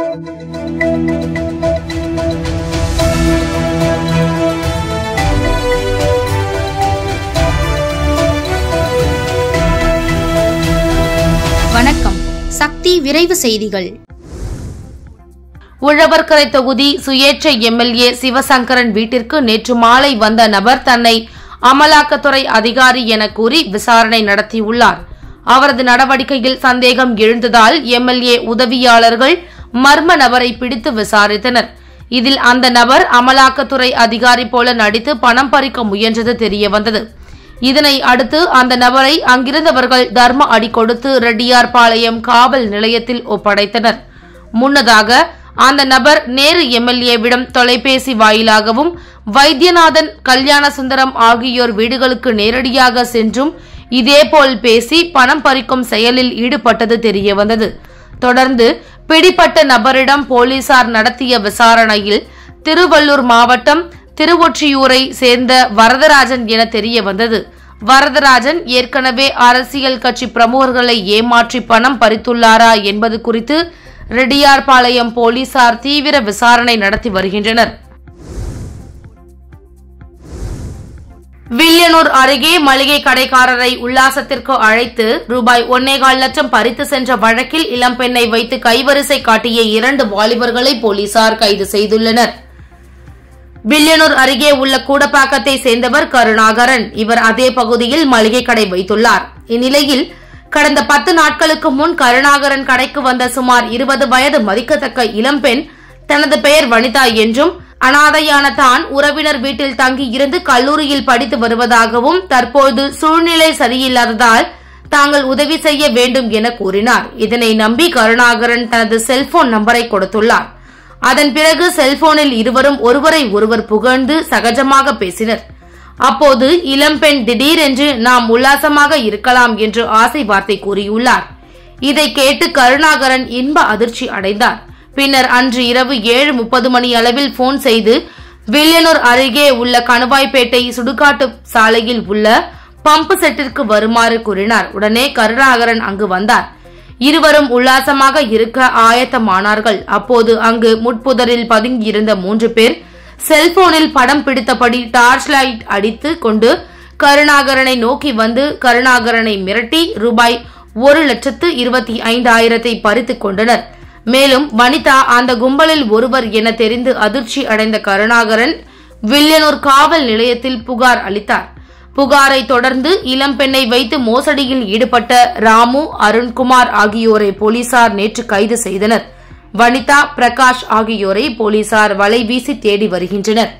வணக்கம் சக்தி விரைவு செய்திகள் உழவர்கரை தொகுதி சுயேட்சை எம்எல்ஏ சிவசங்கரன் வீட்டிற்கு நேற்று மாலை வந்த நபர் தன்னை அமலாக்கத்துறை அதிகாரி என கூறி விசாரணை நடத்தியுள்ளார் அவரது நடவடிக்கையில் சந்தேகம் எழுந்ததால் எம்எல்ஏ உதவியாளர்கள் மர்ம நபரை பிடித்து விசாரித்தனர் இதில் அந்த நபர் அமலாக்கத்துறை அதிகாரி போல நடித்து பணம் பறிக்க முயன்றது தெரியவந்தது இதனை அடுத்து அந்த நபரை அங்கிருந்தவர்கள் தர்ம அடி கொடுத்து ரெட்டியார்பாளையம் காவல் நிலையத்தில் ஒப்படைத்தனர் முன்னதாக அந்த நபர் நேரு எம்எல்ஏவிடம் தொலைபேசி வாயிலாகவும் வைத்தியநாதன் கல்யாண சுந்தரம் ஆகியோர் வீடுகளுக்கு நேரடியாக சென்றும் இதேபோல் பேசி பணம் பறிக்கும் செயலில் ஈடுபட்டது தெரியவந்தது தொடர்ந்து பிடிப்பட்ட நபரிடம் போலீசார் நடத்திய விசாரணையில் திருவள்ளூர் மாவட்டம் திருவொற்றியூரை சேர்ந்த வரதராஜன் என தெரிய வந்தது வரதராஜன் ஏற்கனவே அரசியல் கட்சி பிரமுகர்களை ஏமாற்றி பணம் பறித்துள்ளாரா என்பது குறித்து ரெட்டியார்பாளையம் போலீசார் தீவிர விசாரணை நடத்தி வருகின்றனர் வில்லியனூர் அருகே மளிகை கடைக்காரரை உல்லாசத்திற்கு அழைத்து ரூபாய் ஒன்னேகால் லட்சம் பறித்து சென்ற வழக்கில் இளம்பெண்ணை வைத்து கைவரிசை காட்டிய இரண்டு வாலிபர்களை போலீசார் கைது செய்துள்ளனர் வில்லியனூர் அருகே உள்ள கூடப்பாக்கத்தை சேர்ந்தவர் கருணாகரன் இவர் அதே பகுதியில் மளிகை கடை வைத்துள்ளார் இந்நிலையில் கடந்த பத்து நாட்களுக்கு முன் கருணாகரன் கடைக்கு வந்த சுமார் இருபது வயது மதிக்கத்தக்க இளம்பெண் தனது பெயர் வனிதா என்றும் அனாதையான தான் உறவினர் வீட்டில் தங்கி இருந்து கல்லூரியில் படித்து வருவதாகவும் தற்போது சூழ்நிலை சரியில்லாததால் தாங்கள் உதவி செய்ய வேண்டும் என கூறினார் இதனை நம்பி கருணாகரன் தனது செல்போன் நம்பரை கொடுத்துள்ளார் அதன் பிறகு செல்போனில் இருவரும் ஒருவரை ஒருவர் புகழ்ந்து சகஜமாக பேசினர் அப்போது இளம்பெண் திடீரென்று நாம் உல்லாசமாக இருக்கலாம் என்று ஆசை வார்த்தை கூறியுள்ளார் இதை கேட்டு கருணாகரன் இன்ப அதிர்ச்சி அடைந்தார் பின்னர் அன்று இரவு ஏழு முப்பது மணி அளவில் போன் செய்து வில்லியனூர் அருகே உள்ள கணுவாய்பேட்டை சுடுகாட்டு சாலையில் உள்ள பம்பு செட்டிற்கு வருமாறு கூறினார் உடனே கருணாகரன் அங்கு வந்தார் இருவரும் உல்லாசமாக இருக்க ஆயத்தமானார்கள் அப்போது அங்கு முட்புதரில் பதுங்கியிருந்த மூன்று பேர் செல்போனில் படம் பிடித்தபடி டார்ச் லைட் அடித்து கொண்டு கருணாகரனை நோக்கி வந்து கருணாகரனை மிரட்டி ரூபாய் ஒரு லட்சத்து இருபத்தி ஐந்தாயிரத்தை பறித்துக் கொண்டனர் மேலும் வனிதா அந்த கும்பலில் ஒருவர் என தெரிந்து அதிர்ச்சி அடைந்த கருணாகரன் வில்லியனூர் காவல் நிலையத்தில் புகார் அளித்தார் புகாரை தொடர்ந்து இளம்பெண்ணை வைத்து மோசடியில் ஈடுபட்ட ராமு அருண்குமார் ஆகியோரை போலீசார் நேற்று கைது செய்தனர் வனிதா பிரகாஷ் ஆகியோரை போலீசார் வலைவீசி தேடி வருகின்றனர்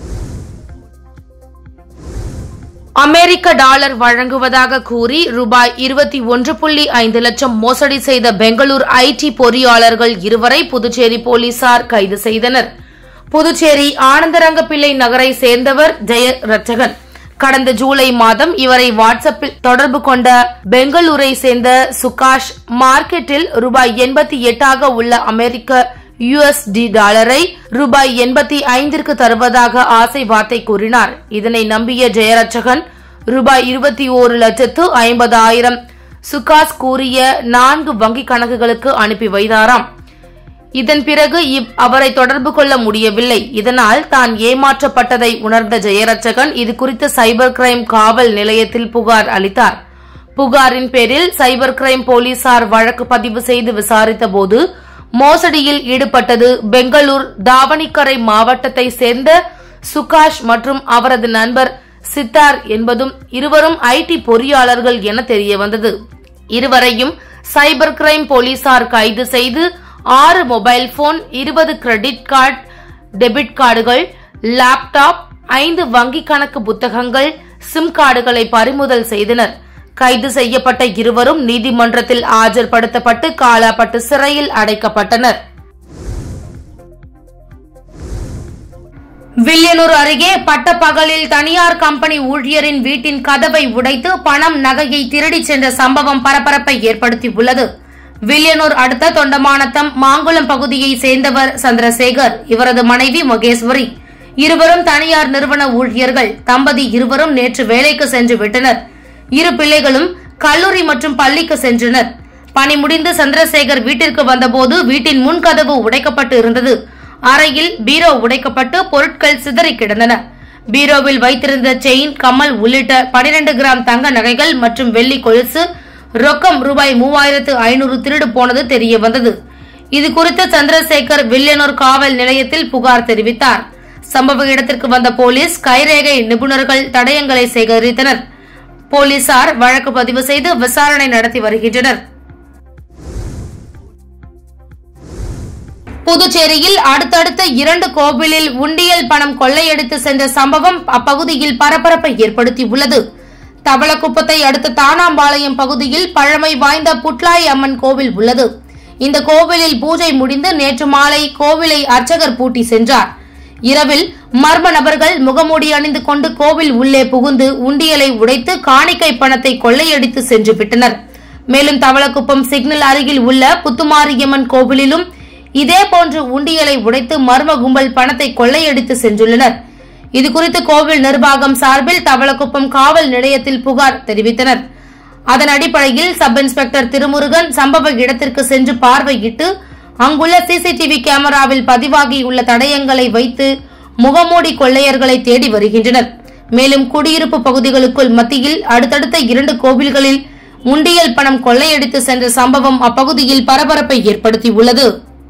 அமெரிக்க டாலர் வழங்குவதாக கூறி ரூபாய் இருபத்தி ஒன்று புள்ளி ஐந்து லட்சம் மோசடி செய்த பெங்களூர் ஐடி பொறியாளர்கள் இருவரை புதுச்சேரி போலீசார் கைது செய்தனர் புதுச்சேரி ஆனந்தரங்கப்பிள்ளை நகரை சேர்ந்தவர் ஜெய ரட்சகன் கடந்த ஜூலை மாதம் இவரை வாட்ஸ்அப்பில் தொடர்பு கொண்ட பெங்களூரை சேர்ந்த சுகாஷ் மார்க்கெட்டில் ரூபாய் எண்பத்தி எட்டாக உள்ள அமெரிக்க யுஎஸ்டி டாலரை ரூபாய் எண்பத்தி ஐந்திற்கு தருவதாக ஆசை வார்த்தை கூறினார் இதனை நம்பிய ஜெயரட்சகன் ரூபாய் இருபத்தி ஓரு லட்சத்து ஐம்பதாயிரம் சுகாஸ் கூறிய நான்கு வங்கிக் கணக்குகளுக்கு அனுப்பி வைத்தாராம் இதன் பிறகு இவ் அவரை தொடர்பு கொள்ள முடியவில்லை இதனால் தான் ஏமாற்றப்பட்டதை உணர்ந்த ஜெயரட்சகன் இது குறித்து சைபர் கிரைம் காவல் நிலையத்தில் புகார் அளித்தார் புகாரின் பேரில் சைபர் கிரைம் போலீசார் வழக்கு பதிவு செய்து விசாரித்த போது மோசடியில் ஈடுபட்டது பெங்களூர் தாவணிக்கரை மாவட்டத்தை சேர்ந்த சுகாஷ் மற்றும் அவரது நண்பர் சித்தார் என்பதும் இருவரும் ஐடி பொறியாளர்கள் என தெரியவந்தது இருவரையும் சைபர் கிரைம் போலீசார் கைது செய்து ஆறு மொபைல் போன் இருபது கிரெடிட் கார்டு டெபிட் கார்டுகள் லேப்டாப் ஐந்து வங்கிக் கணக்கு புத்தகங்கள் சிம் கார்டுகளை பறிமுதல் செய்தனர் கைது செய்யப்பட்ட இருவரும் நீதிமன்றத்தில் ஆஜர்படுத்தப்பட்டு காலாப்பட்டு சிறையில் அடைக்கப்பட்டனர் வில்லியனூர் அருகே பட்டப்பகலில் தனியார் கம்பெனி ஊழியரின் வீட்டின் கதவை உடைத்து பணம் நகையை திருடிச் சென்ற சம்பவம் பரபரப்பை ஏற்படுத்தியுள்ளது வில்லியனூர் அடுத்த தொண்டமானத்தம் மாங்குளம் பகுதியை சேர்ந்தவர் சந்திரசேகர் இவரது மனைவி மகேஸ்வரி இருவரும் தனியார் நிறுவன ஊழியர்கள் தம்பதி இருவரும் நேற்று வேலைக்கு சென்று விட்டனர் இரு பிள்ளைகளும் கல்லூரி மற்றும் பள்ளிக்கு சென்றனர் பணி முடிந்து சந்திரசேகர் வீட்டிற்கு வந்தபோது வீட்டின் முன்கதவு உடைக்கப்பட்டு இருந்தது அறையில் பீரோ உடைக்கப்பட்டு பொருட்கள் சிதறி கிடந்தன பீரோவில் வைத்திருந்த செயின் கம்மல் உள்ளிட்ட 12 கிராம் தங்க நகைகள் மற்றும் வெள்ளி கொலுசு ரொக்கம் ரூபாய் மூவாயிரத்து ஐநூறு திருடு போனது தெரிய வந்தது இது குறித்து சந்திரசேகர் வில்லியனூர் காவல் நிலையத்தில் புகார் தெரிவித்தார் சம்பவ இடத்திற்கு வந்த போலீஸ் கைரேகை நிபுணர்கள் தடயங்களை சேகரித்தனர் போலீசார் வழக்கு பதிவு செய்து விசாரணை நடத்தி வருகின்றனர் புதுச்சேரியில் அடுத்தடுத்த இரண்டு கோவிலில் உண்டியல் பணம் கொள்ளையடித்து சென்ற சம்பவம் அப்பகுதியில் பரபரப்பை ஏற்படுத்தியுள்ளது தவளக்குப்பத்தை அடுத்த தானாம்பாளையம் பகுதியில் பழமை வாய்ந்த புட்லாய் அம்மன் கோவில் உள்ளது இந்த கோவிலில் பூஜை முடிந்து நேற்று மாலை கோவிலை அர்ச்சகர் பூட்டி சென்றார் இரவில் மர்ம நபர்கள் முகமூடி அணிந்து கொண்டு கோவில் உள்ளே புகுந்து உண்டியலை உடைத்து காணிக்கை பணத்தை கொள்ளையடித்து சென்று விட்டனர் மேலும் தவளக்குப்பம் சிக்னல் அருகில் உள்ள புத்துமாரியம்மன் கோவிலிலும் இதேபோன்று உண்டியலை உடைத்து மர்ம கும்பல் பணத்தை கொள்ளையடித்து சென்றுள்ளனர் இதுகுறித்து கோவில் நிர்வாகம் சார்பில் தவளக்குப்பம் காவல் நிலையத்தில் புகார் தெரிவித்தனர் அதன் அடிப்படையில் சப் இன்ஸ்பெக்டர் திருமுருகன் சம்பவ இடத்திற்கு சென்று பார்வையிட்டு அங்குள்ள சிசிடிவி கேமராவில் பதிவாகியுள்ள தடயங்களை வைத்து முகமூடி கொள்ளையர்களை தேடி வருகின்றனர் மேலும் குடியிருப்பு பகுதிகளுக்குள் மத்தியில் அடுத்தடுத்த இரண்டு கோவில்களில் உண்டியல் பணம் கொள்ளையடித்து சென்ற சம்பவம் அப்பகுதியில் பரபரப்பை ஏற்படுத்தியுள்ளது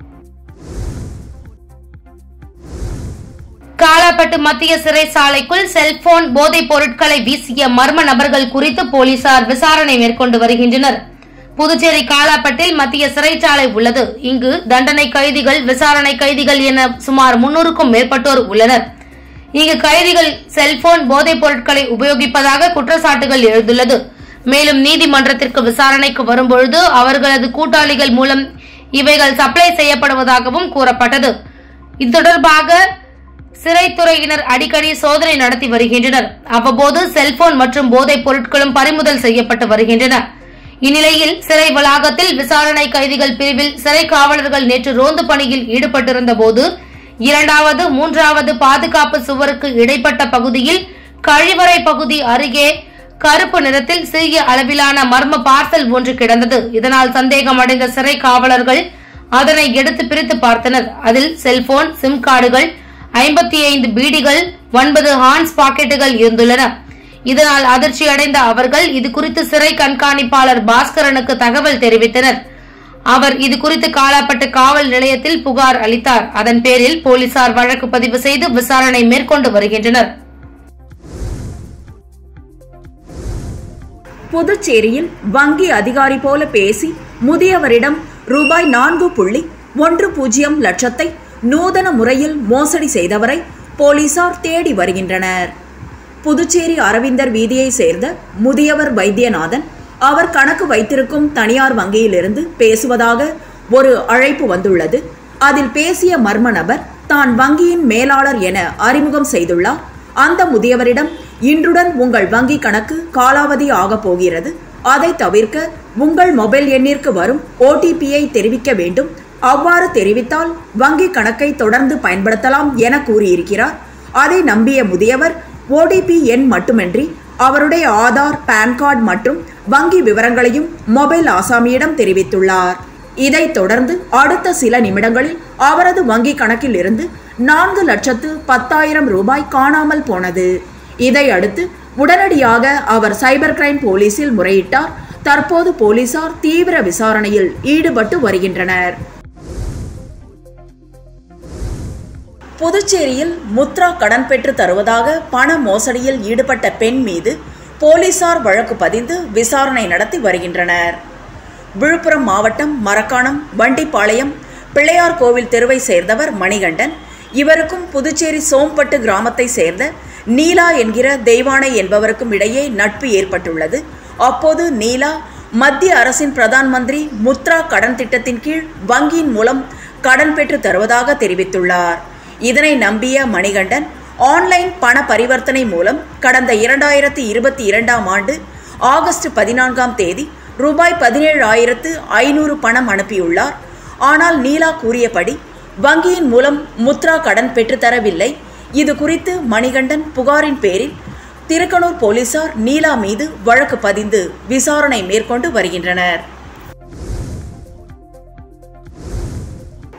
காலாப்பட்டு மத்திய சிறைச்சாலைக்குள் செல்போன் போதைப் பொருட்களை வீசிய மர்ம நபர்கள் குறித்து போலீசார் விசாரணை மேற்கொண்டு வருகின்றனர் புதுச்சேரி காலாப்பட்டில் மத்திய சிறைச்சாலை உள்ளது இங்கு தண்டனை கைதிகள் விசாரணை கைதிகள் என சுமார் முன்னூறுக்கும் மேற்பட்டோர் உள்ளனர் இங்கு கைதிகள் செல்போன் போதைப் பொருட்களை உபயோகிப்பதாக குற்றச்சாட்டுகள் எழுந்துள்ளது மேலும் நீதிமன்றத்திற்கு விசாரணைக்கு வரும்பொழுது அவர்களது கூட்டாளிகள் மூலம் இவைகள் சப்ளை செய்யப்படுவதாகவும் கூறப்பட்டது இது தொடர்பாக சிறைத்துறையினர் அடிக்கடி சோதனை நடத்தி வருகின்றனர் அவ்வப்போது செல்போன் மற்றும் போதைப் பொருட்களும் பறிமுதல் செய்யப்பட்டு வருகின்றன இந்நிலையில் சிறை வளாகத்தில் விசாரணை கைதிகள் பிரிவில் சிறை காவலர்கள் நேற்று ரோந்து பணியில் ஈடுபட்டிருந்த போது இரண்டாவது மூன்றாவது பாதுகாப்பு சுவருக்கு இடைப்பட்ட பகுதியில் கழிவறை பகுதி அருகே கருப்பு நிறத்தில் சிறிய அளவிலான மர்ம பார்சல் ஒன்று கிடந்தது இதனால் சந்தேகம் அடைந்த சிறை காவலர்கள் அதனை எடுத்து பிரித்து பார்த்தனர் அதில் செல்போன் சிம் கார்டுகள் ஐம்பத்தி ஐந்து பீடிகள் ஒன்பது ஹான்ஸ் பாக்கெட்டுகள் இருந்துள்ளன இதனால் அதிர்ச்சி அடைந்த அவர்கள் இது குறித்து சிறை கண்காணிப்பாளர் பாஸ்கரனுக்கு தகவல் தெரிவித்தனர் அவர் இது குறித்து காலாப்பட்டு காவல் நிலையத்தில் புகார் அளித்தார் அதன் பேரில் போலீசார் வழக்கு பதிவு செய்து விசாரணை மேற்கொண்டு வருகின்றனர் புதுச்சேரியில் வங்கி அதிகாரி போல பேசி முதியவரிடம் ரூபாய் நான்கு புள்ளி ஒன்று பூஜ்ஜியம் லட்சத்தை நூதன முறையில் மோசடி செய்தவரை போலீசார் தேடி வருகின்றனர் புதுச்சேரி அரவிந்தர் வீதியை சேர்ந்த முதியவர் வைத்தியநாதன் அவர் கணக்கு வைத்திருக்கும் தனியார் வங்கியிலிருந்து பேசுவதாக ஒரு அழைப்பு வந்துள்ளது அதில் பேசிய மர்ம நபர் தான் வங்கியின் மேலாளர் என அறிமுகம் செய்துள்ளார் அந்த முதியவரிடம் இன்றுடன் உங்கள் வங்கி கணக்கு காலாவதி ஆகப் போகிறது அதை தவிர்க்க உங்கள் மொபைல் எண்ணிற்கு வரும் ஓடிபியை தெரிவிக்க வேண்டும் அவ்வாறு தெரிவித்தால் வங்கி கணக்கை தொடர்ந்து பயன்படுத்தலாம் என கூறியிருக்கிறார் அதை நம்பிய முதியவர் ஓடிபி எண் மட்டுமின்றி அவருடைய ஆதார் பான் கார்டு மற்றும் வங்கி விவரங்களையும் மொபைல் ஆசாமியிடம் தெரிவித்துள்ளார் இதைத் தொடர்ந்து அடுத்த சில நிமிடங்களில் அவரது வங்கி கணக்கில் இருந்து நான்கு லட்சத்து பத்தாயிரம் ரூபாய் காணாமல் போனது இதையடுத்து உடனடியாக அவர் சைபர் கிரைம் போலீசில் முறையிட்டார் தற்போது போலீசார் தீவிர விசாரணையில் ஈடுபட்டு வருகின்றனர் புதுச்சேரியில் முத்ரா கடன் பெற்று தருவதாக பண மோசடியில் ஈடுபட்ட பெண் மீது போலீசார் வழக்கு பதிந்து விசாரணை நடத்தி வருகின்றனர் விழுப்புரம் மாவட்டம் மரக்காணம் வண்டிப்பாளையம் பிள்ளையார் கோவில் தெருவை சேர்ந்தவர் மணிகண்டன் இவருக்கும் புதுச்சேரி சோம்பட்டு கிராமத்தை சேர்ந்த நீலா என்கிற தெய்வானை என்பவருக்கும் இடையே நட்பு ஏற்பட்டுள்ளது அப்போது நீலா மத்திய அரசின் பிரதான் மந்திரி முத்ரா கடன் திட்டத்தின் கீழ் வங்கியின் மூலம் கடன் பெற்று தருவதாக தெரிவித்துள்ளார் இதனை நம்பிய மணிகண்டன் ஆன்லைன் பண பரிவர்த்தனை மூலம் கடந்த இரண்டாயிரத்தி இருபத்தி இரண்டாம் ஆண்டு ஆகஸ்ட் பதினான்காம் தேதி ரூபாய் பதினேழு ஆயிரத்து ஐநூறு பணம் அனுப்பியுள்ளார் ஆனால் நீலா கூறியபடி வங்கியின் மூலம் முத்ரா கடன் பெற்றுத்தரவில்லை இது குறித்து மணிகண்டன் புகாரின் பேரில் திருக்கனூர் போலீசார் நீலா மீது வழக்கு பதிந்து விசாரணை மேற்கொண்டு வருகின்றனர்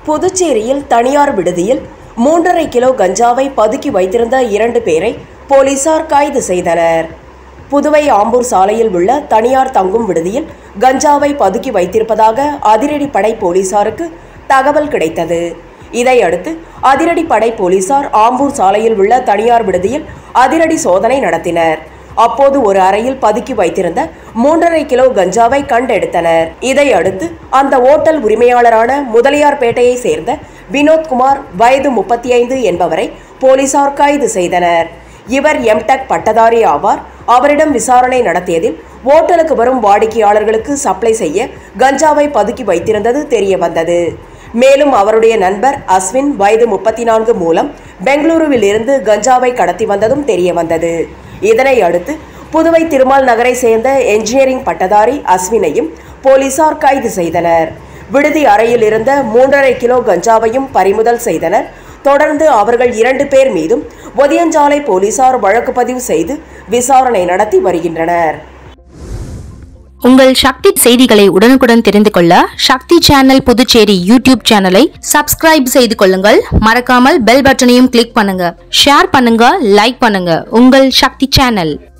புதுச்சேரியில் தனியார் விடுதியில் மூன்றரை கிலோ கஞ்சாவை பதுக்கி வைத்திருந்த இரண்டு பேரை போலீசார் கைது செய்தனர் புதுவை ஆம்பூர் சாலையில் உள்ள தனியார் தங்கும் விடுதியில் கஞ்சாவை பதுக்கி வைத்திருப்பதாக அதிரடிப்படை போலீசாருக்கு தகவல் கிடைத்தது இதையடுத்து அதிரடிப்படை போலீசார் ஆம்பூர் சாலையில் உள்ள தனியார் விடுதியில் அதிரடி சோதனை நடத்தினர் அப்போது ஒரு அறையில் பதுக்கி வைத்திருந்த மூன்றரை கிலோ கஞ்சாவை கண்டெடுத்தனர் இதையடுத்து அந்த ஓட்டல் உரிமையாளரான முதலியார்பேட்டையை சேர்ந்த வினோத்குமார் வயது முப்பத்தி ஐந்து என்பவரை போலீசார் கைது செய்தனர் இவர் எம்டெக் பட்டதாரி ஆவார் அவரிடம் விசாரணை நடத்தியதில் ஓட்டலுக்கு வரும் வாடிக்கையாளர்களுக்கு சப்ளை செய்ய கஞ்சாவை பதுக்கி வைத்திருந்தது தெரிய வந்தது மேலும் அவருடைய நண்பர் அஸ்வின் வயது முப்பத்தி நான்கு மூலம் பெங்களூருவில் இருந்து கஞ்சாவை கடத்தி வந்ததும் தெரிய வந்தது இதனை அடுத்து புதுவை திருமால் நகரை சேர்ந்த என்ஜினியரிங் பட்டதாரி அஸ்வினையும் போலீசார் கைது செய்தனர் விடுதி அறையில் இருந்த மூன்றரை கிலோ கஞ்சாவையும் பறிமுதல் செய்தனர் தொடர்ந்து அவர்கள் இரண்டு பேர் மீதும் ஒதியஞ்சாலை போலீசார் வழக்கு பதிவு செய்து விசாரணை நடத்தி வருகின்றனர் உங்கள் சக்தி செய்திகளை உடனுக்குடன் தெரிந்து கொள்ள சக்தி சேனல் புதுச்சேரி யூடியூப் சேனலை சப்ஸ்கிரைப் செய்து கொள்ளுங்கள் மறக்காமல் பெல் பட்டனையும் கிளிக் பண்ணுங்க ஷேர் பண்ணுங்க லைக் பண்ணுங்க உங்கள் சக்தி சேனல்